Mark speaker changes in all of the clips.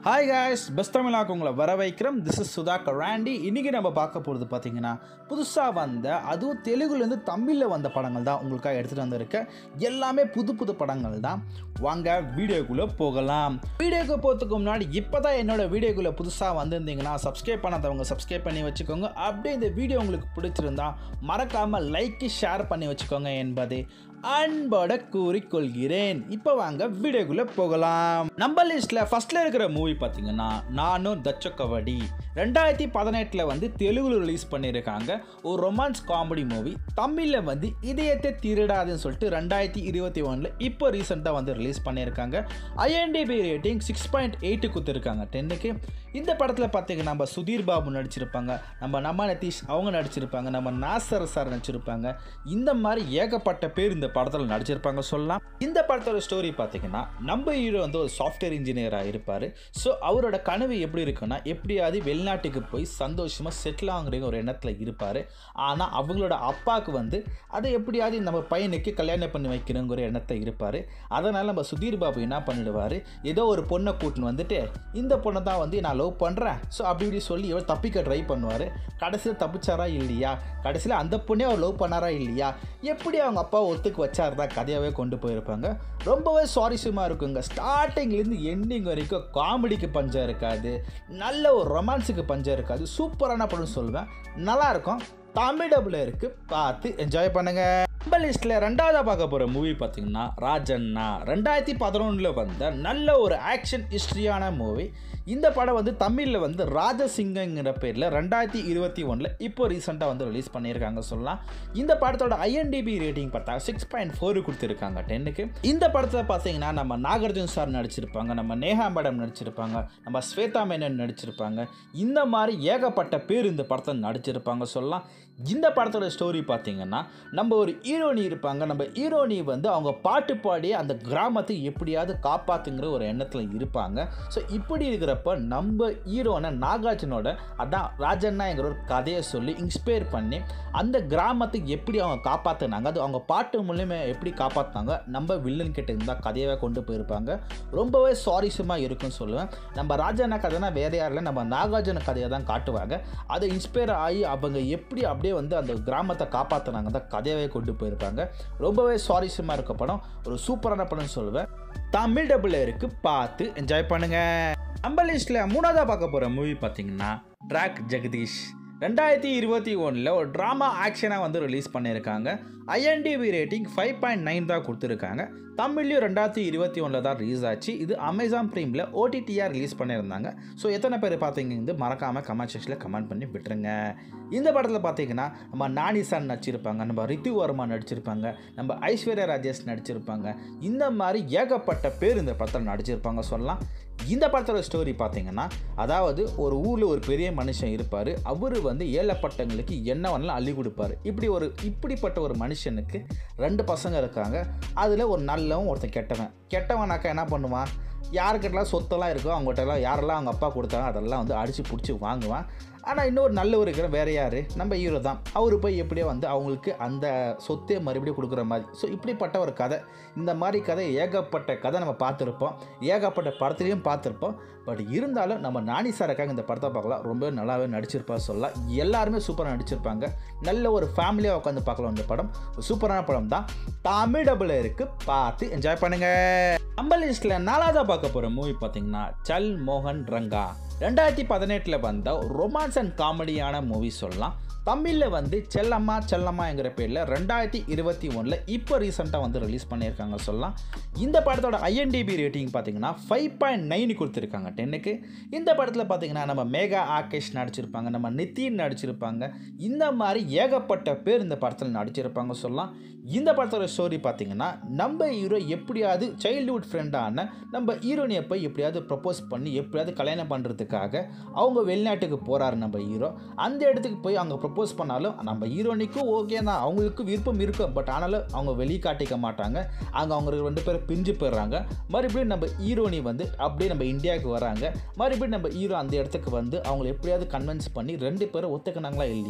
Speaker 1: hi guys best தமிழாக்கு உங்களை வர வைக்கிறோம் திஸ் இஸ் சுதாகர் ராண்டி இன்றைக்கி நம்ம பார்க்க போகிறது பார்த்தீங்கன்னா புதுசாக வந்த அதுவும் தெலுங்குலேருந்து தமிழில் வந்த படங்கள் தான் உங்களுக்காக எடுத்துகிட்டு வந்திருக்கேன் எல்லாமே புது புது படங்கள் தான் வாங்க வீடியோக்குள்ளே போகலாம் வீடியோக்கு போகிறதுக்கு முன்னாடி இப்போ தான் என்னோட வீடியோக்குள்ளே புதுசாக வந்திருந்தீங்கன்னா சப்ஸ்கிரைப் பண்ணாதவங்க சப்ஸ்கிரைப் பண்ணி வச்சுக்கோங்க அப்படியே இந்த வீடியோ உங்களுக்கு பிடிச்சிருந்தா மறக்காமல் லைக்கு ஷேர் பண்ணி வச்சுக்கோங்க என்பதை அன்போட கூறிக்கொள்கிறேன் இப்போ வாங்க வீடியோக்குள்ளே போகலாம் நம்ம லிஸ்ட்டில் ஃபர்ஸ்ட்ல இருக்கிற மூவி பார்த்தீங்கன்னா நானும் தச்ச கபடி ரெண்டாயிரத்தி பதினெட்டில் வந்து தெலுங்குல ரிலீஸ் பண்ணியிருக்காங்க ஒரு ரொமான்ஸ் காமெடி மூவி தமிழில் வந்து இதயத்தை திருடாதுன்னு சொல்லிட்டு ரெண்டாயிரத்தி இருபத்தி ஒன்றில் இப்போ ரீசெண்டாக வந்து ரிலீஸ் பண்ணியிருக்காங்க IMDb rating six point eight கொடுத்துருக்காங்க டென்னுக்கு இந்த படத்தில் பார்த்தீங்கன்னா நம்ம சுதீர் பாபு நடிச்சிருப்பாங்க நம்ம நம்ம நிதிஷ் அவங்க நடிச்சிருப்பாங்க நம்ம நாசர் சார் நடிச்சிருப்பாங்க இந்த மாதிரி ஏகப்பட்ட பேர் இந்த படத்தில் நடிச்சிருப்பாங்க சொல்லலாம் இந்த படத்தோட ஸ்டோரி பார்த்தீங்கன்னா நம்ம ஹீரோ வந்து ஒரு சாஃப்ட்வேர் இன்ஜினியராக இருப்பார் ஸோ அவரோட கனவு எப்படி இருக்குன்னா எப்படியாவது வெளிநாட்டுக்கு போய் சந்தோஷமாக செட்டில் ஆகுற ஒரு எண்ணத்தில் இருப்பார் ஆனால் அவங்களோட அப்பாவுக்கு வந்து அதை எப்படியாவது நம்ம பையனுக்கு கல்யாணம் பண்ணி வைக்கணுங்கிற எண்ணத்தை இருப்பார் அதனால் நம்ம சுதீர் பாபு என்ன பண்ணிடுவார் ஏதோ ஒரு பொண்ணை கூட்டின்னு வந்துட்டு இந்த பொண்ணை தான் வந்து நான் லவ் பண்ணுறேன் ஸோ அப்படி இப்படி சொல்லி இவர் தப்பிக்க ட்ரை பண்ணுவார் கடைசியில் தப்பிச்சாரா இல்லையா கடைசியில் அந்த பொண்ணே அவர் லவ் பண்ணாரா இல்லையா எப்படி அவங்க அப்பா ஒத்துக்கு வச்சார் தான் கதையாகவே கொண்டு போயிருப்பாங்க ரொம்பவே சுவாரஸ்யமாக இருக்குங்க ஸ்டார்டிங்லேருந்து எண்டிங் வரைக்கும் காமெடிக்கு பஞ்சம் இருக்காது நல்ல ஒரு ரொமான்ஸுக்கு பஞ்சம் இருக்காது சூப்பரான படம் சொல்லுவேன் நல்லா இருக்கும் தமிழ் டபுள் இருக்கு பார்த்து என்ஜாய் பண்ணுங்க நம்ம லிஸ்ட்டில் ரெண்டாவதாக பார்க்க போகிற மூவி பார்த்தீங்கன்னா ராஜண்ணா ரெண்டாயிரத்தி பதினொன்றில் வந்த நல்ல ஒரு ஆக்ஷன் ஹிஸ்ட்ரியான மூவி இந்த படம் வந்து தமிழில் வந்து ராஜசிங்கங்கிற பேரில் ரெண்டாயிரத்தி இருபத்தி ஒன்றில் இப்போ ரீசெண்டாக வந்து ரிலீஸ் பண்ணியிருக்காங்க சொல்லலாம் இந்த படத்தோட ஐஎன்டிபி ரேட்டிங் பார்த்தா சிக்ஸ் பாயிண்ட் ஃபோர் கொடுத்துருக்காங்க டென்னுக்கு இந்த படத்தில் பார்த்தீங்கன்னா நம்ம நாகார்ஜுன் சார் நடிச்சிருப்பாங்க நம்ம நேஹா மேடம் நடிச்சிருப்பாங்க நம்ம ஸ்வேதா மேனன் நடிச்சிருப்பாங்க இந்த மாதிரி ஏகப்பட்ட பேர் இந்த படத்தில் நடிச்சிருப்பாங்க சொல்லலாம் இந்த படத்தோட ஸ்டோரி பார்த்தீங்கன்னா நம்ம ஒரு ஹீரோனி இருப்பாங்க நம்ம ஹீரோனி வந்து அவங்க பாட்டு பாடி அந்த கிராமத்தை எப்படியாவது காப்பாற்றுங்கிற ஒரு எண்ணத்தில் இருப்பாங்க ஸோ இப்படி இருக்கிறப்ப நம்ம ஹீரோனை நாகார்ஜுனோட அதான் ராஜண்ணாங்கிற ஒரு கதையை சொல்லி இன்ஸ்பயர் பண்ணி அந்த கிராமத்தை எப்படி அவங்க காப்பாற்றினாங்க அது அவங்க பாட்டு மூலியமாக எப்படி காப்பாற்றினாங்க நம்ம வில்லன் கிட்ட இருந்தால் கதையவே கொண்டு போயிருப்பாங்க ரொம்பவே சுவாரஸ்யமாக இருக்குன்னு சொல்லுவேன் நம்ம ராஜண்ணா கதைனா வேறு யாரும் இல்லை நம்ம நாகார்ஜுன கதையை தான் காட்டுவாங்க அதை இன்ஸ்பயர் ஆகி அவங்க எப்படி அப்படியே வந்து அந்த கிராமத்தை காப்பாற்றினாங்க தான் கதையவே கொண்டு போயிருப்பாங்க ரொம்பவே சுவாரஸ்யமாக இருக்க படம் ஒரு சூப்பரான படம்னு சொல்லுவேன் தமிழ் டபுள் இருக்கு பார்த்து என்ஜாய் பண்ணுங்க நம்ம லிஸ்ட்டில் மூணாவதாக பார்க்க போகிற மூவி பார்த்தீங்கன்னா ட்ராக் ஜெகதீஷ் ரெண்டாயிரத்தி இருபத்தி ஒன்றில் ஒரு ட்ராமா ஆக்ஷனாக வந்து ரிலீஸ் பண்ணியிருக்காங்க IMDb rating five point nine தான் கொடுத்துருக்காங்க தமிழ்லையும் ரெண்டாயிரத்தி இருபத்தி ஒன்றில் தான் ரிலீஸ் ஆச்சு இது அமேசான் ப்ரீமில் ஓடிடியாக ரிலீஸ் பண்ணியிருந்தாங்க ஸோ எத்தனை பேர் பார்த்தீங்க வந்து மறக்காமல் கமெண்ட் செக்ஷனில் கமெண்ட் பண்ணி விட்டுருங்க இந்த படத்தில் பார்த்தீங்கன்னா நம்ம நானி சார் நடிச்சிருப்பாங்க நம்ம ரித்து வர்மா நடிச்சிருப்பாங்க நம்ம ஐஸ்வர்யா ராஜேஷ் நடிச்சிருப்பாங்க இந்த மாதிரி ஏகப்பட்ட பேர் இந்த படத்தில் நடிச்சிருப்பாங்க சொல்லலாம் இந்த படத்தோட ஸ்டோரி பார்த்தீங்கன்னா அதாவது ஒரு ஊரில் ஒரு பெரிய மனுஷன் இருப்பார் அவர் வந்து ஏழப்பட்டவங்களுக்கு என்ன வேணாலும் அள்ளி கொடுப்பாரு இப்படி ஒரு இப்படிப்பட்ட ஒரு மனுஷனுக்கு ரெண்டு பசங்க இருக்காங்க அதில் ஒரு நல்லவன் ஒருத்தன் கெட்டவன் கெட்டவனாக்கா என்ன பண்ணுவான் யாருக்கிட்டலாம் சொத்தெல்லாம் இருக்கோ அவங்ககிட்டலாம் யாரெல்லாம் அவங்க அப்பா கொடுத்தாங்க அதெல்லாம் வந்து அடித்து பிடிச்சி வாங்குவான் ஆனால் இன்னொரு நல்லவர் இருக்கிற வேறு யார் நம்ம ஹீரோ தான் அவர் போய் எப்படியோ வந்து அவங்களுக்கு அந்த சொத்தே மறுபடியும் கொடுக்குற மாதிரி ஸோ இப்படிப்பட்ட ஒரு கதை இந்த மாதிரி கதை ஏகப்பட்ட கதை நம்ம பார்த்துருப்போம் ஏகப்பட்ட படத்துலையும் பார்த்துருப்போம் பட் இருந்தாலும் நம்ம நானி சாருக்காக இந்த படத்தை பார்க்கலாம் ரொம்ப நல்லாவே நடிச்சிருப்பா சொல்லலாம் எல்லாருமே சூப்பராக நடிச்சிருப்பாங்க நல்ல ஒரு ஃபேமிலியாக உட்காந்து பார்க்கலாம் இந்த படம் ஒரு சூப்பரான படம் தான் தமிழ் டபுள் இருக்குது பார்த்து என்ஜாய் பண்ணுங்கள் நம்ம லிஸ்ட்டில் நாலாவதாக பார்க்க போகிற மூவி பார்த்தீங்கன்னா சல் மோகன் ரங்கா ரெண்டாயிரத்தி பதினெட்டில் வந்த ரொமான்ஸ் அண்ட் காமெடியான மூவி சொல்லலாம் தமிழில் வந்து செல்லம்மா செல்லம்மாங்கிற பேரில் ரெண்டாயிரத்தி இருபத்தி ஒன்றில் இப்போ ரீசெண்டாக வந்து ரிலீஸ் பண்ணியிருக்காங்க சொல்லலாம் இந்த படத்தோட ஐஎன்டிபி ரேட்டிங் பார்த்தீங்கன்னா ஃபைவ் பாயிண்ட் நைன் கொடுத்துருக்காங்க டென்னுக்கு இந்த படத்தில் பார்த்தீங்கன்னா நம்ம மேகா ஆகேஷ் நடிச்சிருப்பாங்க நம்ம நிதின் நடிச்சிருப்பாங்க இந்த மாதிரி ஏகப்பட்ட பேர் இந்த படத்தில் நடிச்சிருப்பாங்க சொல்லலாம் இந்த படத்தோட ஸ்டோரி பார்த்தீங்கன்னா நம்ம ஹீரோ எப்படியாவது சைல்டுஹுட் ஃப்ரெண்டான நம்ம ஹீரோனியை போய் எப்படியாவது ப்ரப்போஸ் பண்ணி எப்படியாவது கல்யாணம் பண்ணுறதுக்காக அவங்க வெளிநாட்டுக்கு போகிறாரு நம்ம ஹீரோ அந்த இடத்துக்கு போய் அவங்க ப்ரப்போஸ் பண்ணாலும் நம்ம ஹீரோனிக்கும் ஓகே தான் அவங்களுக்கு விருப்பம் இருக்கும் பட் ஆனாலும் அவங்க வெளியே காட்டிக்க மாட்டாங்க அங்கே அவங்க ரெண்டு பேரும் பிரிஞ்சு போயிடுறாங்க மறுபடியும் நம்ம ஹீரோனி வந்து அப்படியே நம்ம இந்தியாவுக்கு வராங்க மறுபடியும் நம்ம ஹீரோ அந்த இடத்துக்கு வந்து அவங்களை எப்படியாவது கன்வின்ஸ் பண்ணி ரெண்டு பேரும் ஒத்துக்கினாங்களா இல்லையா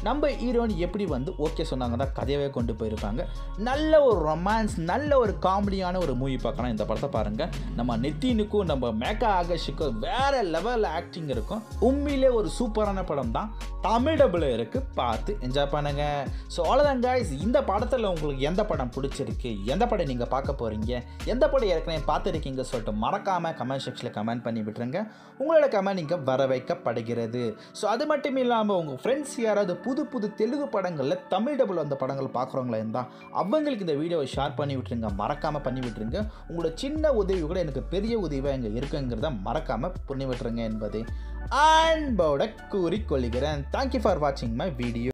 Speaker 1: நம்ம ஹீரோயின் எப்படி வந்து ஓகே சொன்னாங்க தான் கதையவே கொண்டு போயிருப்பாங்க நல்ல ஒரு ரொமான்ஸ் நல்ல ஒரு காமெடியான ஒரு மூவி பார்க்கலாம் இந்த படத்தை பாருங்கள் நம்ம நித்தினுக்கும் நம்ம மேக்கா ஆகஷுக்கும் வேற லெவல் ஆக்டிங் இருக்கும் உண்மையிலே ஒரு சூப்பரான படம் தான் தமிழ் டபுள் இருக்குது பார்த்து என்ஜாய் பண்ணுங்க ஸோ அவ்வளோதான் guys இந்த படத்தில் உங்களுக்கு எந்த படம் பிடிச்சிருக்கு எந்த படம் நீங்கள் பார்க்க போகிறீங்க எந்த படம் ஏற்கனவே பார்த்துருக்கீங்க சொல்லிட்டு மறக்காமல் கமெண்ட் செக்ஷனில் கமெண்ட் பண்ணி விட்டுருங்க உங்களோட கமெண்ட் இங்கே வர வைக்கப்படுகிறது ஸோ அது மட்டும் இல்லாமல் உங்கள் ஃப்ரெண்ட்ஸ் யாராவது புது புது தெலுங்கு படங்களில் தமிழ் டபுள் வந்த படங்கள் பார்க்குறவங்களா இருந்தால் அவங்களுக்கு இந்த வீடியோவை ஷேர் பண்ணி விட்டுருங்க மறக்காமல் பண்ணி விட்டுருங்க உங்களோட சின்ன உதவி கூட எனக்கு பெரிய உதவியாக இங்கே இருக்குங்கிறத மறக்காமல் பண்ணி விட்டுருங்க என்பதை அன்போட கூறிக்கொள்கிறேன் தேங்க்யூ ஃபார் வாட்சிங் மை வீடியோ